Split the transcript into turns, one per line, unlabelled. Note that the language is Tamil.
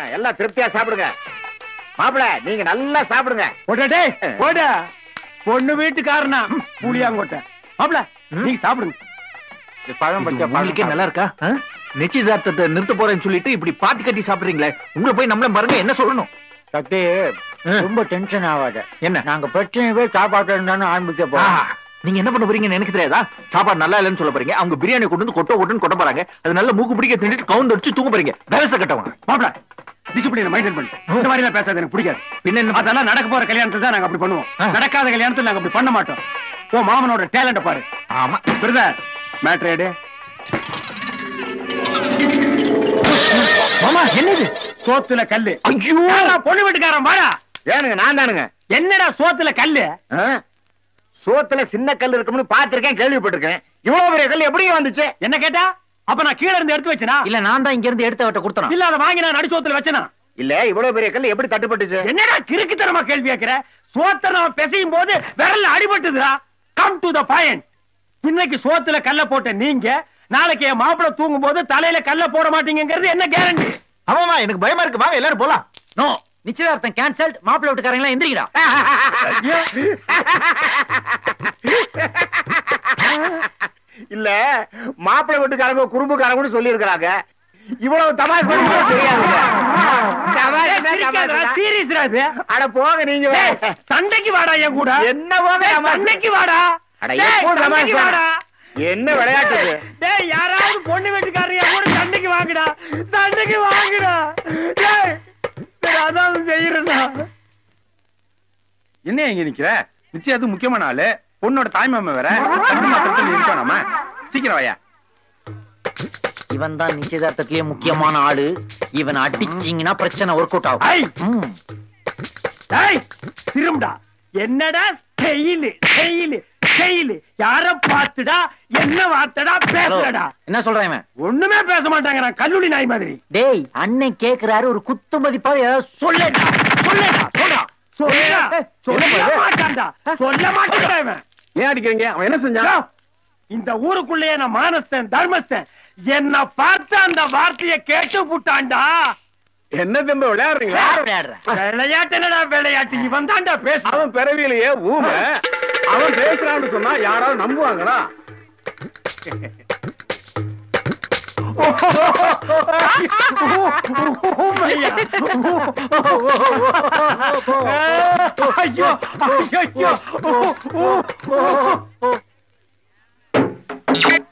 எல்லாம் திருப்தியா சாப்பிடுங்க மாப்பிள நீங்க நல்லா சாப்பிடுங்க
போட்டே போட பொண்ணு வீட்டுக்காரனா புளியாங்கோட்டை மாப்பிள நீங்க சாப்பிடுங்க
பழம் பச்சை
உங்களுக்கே நல்லா இருக்கா ஆ? நிச்சயதார்த்தத்தை நிறுத்த போறேன்னு சொல்லிட்டு இப்படி பாத்தி கட்டி சாப்பிடுறீங்களே உங்களை போய் நம்மள பாருங்க என்ன சொல்லணும்
சக்தி ரொம்ப டென்ஷன் ஆகாத
என்ன
நாங்க பிரச்சனையவே சாப்பாட்டு இருந்தாலும் ஆரம்பிக்க
ஆ,
போறோம்
நீங்க என்ன பண்ண போறீங்கன்னு எனக்கு தெரியாதா சாப்பாடு நல்லா இல்லைன்னு சொல்ல போறீங்க அவங்க பிரியாணி கொண்டு வந்து கொட்ட கொட்டுன்னு கொட்ட போறாங்க அது நல்ல மூக்கு பிடிக்க தின்னுட்டு கவுந்து அடிச்சு தூங்க போறீங்க வேலை கட்டவங்க
மாப்பிள டிசிப்ளினை மெயின்டைன் பண்ணு இந்த மாதிரி எல்லாம் பேசாத எனக்கு பிடிக்காது
பின்ன என்ன
அதெல்லாம் நடக்க போற கல்யாணத்துல தான் நாங்க அப்படி பண்ணுவோம்
ஆ.
நடக்காத கல்யாணத்துல நாங்க அப்படி பண்ண மாட்டோம் ஓ மாமனோட டேலண்ட பாரு
ஆமா
பிரதர் மேட்ரு எடு மாமா என்னது சோத்துல கல்லு
ஐயோ
யாரா பொண்ணு வீட்டுக்காரன் வாடா
ஏனுங்க நான் தானுங்க
என்னடா சோத்துல கல்லு
ஆ? சோத்துல சின்ன கல் இருக்கும்னு பாத்திருக்கேன் கேள்விப்பட்டிருக்கேன் இவ்வளவு பெரிய கல் எப்படி வந்துச்சு
என்ன கேட்டா அப்ப நான் கீழ இருந்து எடுத்து வச்சனா
இல்ல நான் தான் இங்க இருந்து எடுத்த வட்ட கொடுத்தேன்
இல்ல அதை வாங்கி நான் நடுச்சோத்துல வச்சனா
இல்ல இவ்வளவு பெரிய கல் எப்படி தட்டுப்பட்டுச்சு
என்னடா கிறுக்குத்தனமா கேள்வி கேக்குற சோத்தை நான் பிசையும் போது விரல்ல அடிபட்டுதுடா கம் டு த பாயிண்ட் இன்னைக்கு சோத்துல கல்ல போட்ட நீங்க நாளைக்கு என் மாப்பிளை தூங்கும் போது தலையில கல்ல போட மாட்டீங்கிறது என்ன கேரண்டி
ஆமாமா எனக்கு பயமா இருக்கு வாங்க எல்லாரும் போலாம்
நோ
நிச்சயதார்த்தம் கேன்சல் மாப்பிள்ளை வீட்டுக்காரங்களா எந்திரிக்கடா
இல்ல மாப்பிள்ளை வீட்டுக்காரங்க குறும்புக்காரங்க சொல்லி இருக்கிறாங்க இவ்வளவு தமாஷ் பண்ணி கூட தெரியாதுங்க தமாஷ் தான் தமாஷ் தான்.
சீரியஸ்ரா இது
அட போங்க நீங்க
டேய், சண்டைக்கு வாடா என் கூட
என்ன போங்க
டேய்,
தமாஷ்?
சண்டைக்கு வாடா
அட
டேய்,
எப்போ தமாஷ்
சண்டைக்கு
தான்?
வாடா
என்ன விளையாட்டு இது?
டேய் யாராவது பொண்ணு வீட்டுக்காரங்க கூட சண்டைக்கு வாங்குடா சண்டைக்கு வாங்குடா டேய் டேய், அதான் செய்யறேன்டா என்ன இங்க நிக்கிற நிச்சயம் முக்கியமான ஆளு பொண்ணோட தாய்மாம வேற தம்பி மாத்திரத்தில் இருக்கோம் நாம சீக்கிரம் வாயா
இவன் தான் நிச்சயதார்த்தத்திலேயே முக்கியமான ஆளு இவன் அடிச்சீங்கன்னா பிரச்சனை ஒர்க் அவுட் ஆகும்
ஐ
ம்.
டேய் திரும்புடா என்னடா ஸ்டைலு ஸ்டைலு ஸ்டைலு யார பார்த்துடா என்ன வார்த்தடா
ஹலோ,
பேசுறடா
என்ன சொல்றேன் இவன்
ஒண்ணுமே பேச மாட்டாங்க நான் கல்லூரி நாய் மாதிரி
டேய் அண்ணன் கேக்குறாரு ஒரு குத்து மதிப்பா ஏதாவது சொல்லேடா சொல்லேடா சொல்றா
சொல்ல சொல்ல
என்ன இது?
மாட்டான்டா சொல்ல மாட்டேங்கிறான் இவன்
ஏன் அடிக்கிறீங்க அவன் என்ன செஞ்சான்
யோ, இந்த ஊருக்குள்ளேயே நான் மானஸ்தன் தர்மஸ்தன் என்ன பார்த்து அந்த வார்த்தையை கேட்டு புட்டான்டா
என்ன தம்பி விளையாடுறீங்களா
யார் விளையாடுற
விளையாட்டு என்னடா விளையாட்டு இவன் தான்டா பேச
அவன் பிறவியிலேயே ஊமை அவன் பேசுறான்னு சொன்னா யாராவது நம்புவாங்களா
ஐயோ ஐயோ